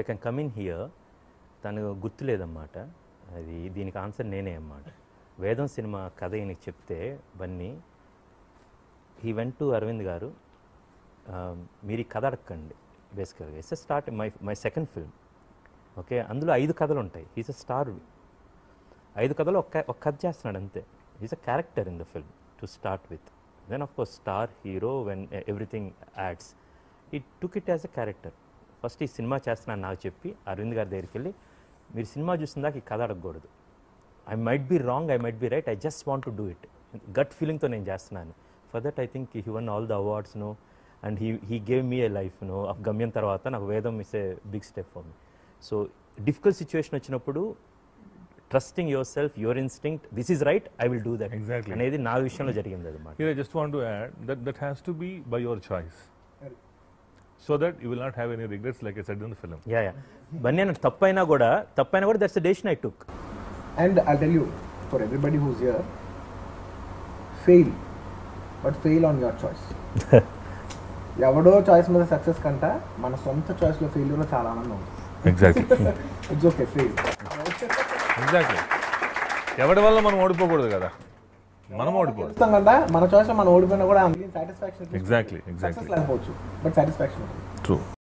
I can come in here తను గుర్తులేదన్నమాట అది దీనికి ఆన్సర్ నేనే అన్నమాట వేదం సినిమా కథ ఈయనకి చెప్తే Bunny he went to Aravind garu ఆ, మీరు ఈ కథ అడగండి బేసికల్గా it's start my my second film okay అందులో ఐదు కథలు ఉంటాయి ఈజ్ అ స్టార్ ఐదు కథలు ఒక్క ఒక కథ చేస్తున్నాడు అంతే is a character in the film to start with then of course star hero when everything adds I took it as a character first ఈ సినిమా చేస్తున్నాను నాకు చెప్పి అరవింద్ గారి దగ్గరికి వెళ్ళి మీరు సినిమా చూసిందాక ఈ కథ అడగకూడదు I might be wrong I might be right I just want to do it gut ఫీలింగ్తో నేను చేస్తున్నాను for that I think he won all the awards no and he he gave me a life no of Gamyam తర్వాత నాకు Vedam is a big step for me so difficult situation వచ్చినప్పుడు trusting yourself your instinct this is right I will do that Exactly. అనేది నా విషయంలో జరిగింది అది మాట Here, I just want to add that that has to be by your choice. So that you will not have any regrets, like I said in the film. Yeah yeah Bunny అన్న తప్పైనా కూడా తప్పైనా కూడా that's decision I took And I'll tell you, for everybody who's here, fail, but fail on your choice. ఎవడో choice మీద success కంట మన సొంత చాయిస్లో ఫెయిల్యూర్లో చాలా ఆనందం ఉంది Exactly. It's okay fail exactly. ఎవరి వల్ల మనం ఓడిపోకూడదు కదా మనం ఓడిపోదు చూస్తాం కదా మన చాయిస్ మనం ఓడిపోయినా కూడా సాటిస్ఫాక్షన్ Exactly, exactly. సక్సెస్ లేకపోవచ్చు బట్ సాటిస్ఫాక్షన్ ఉంటుంది ట్రూ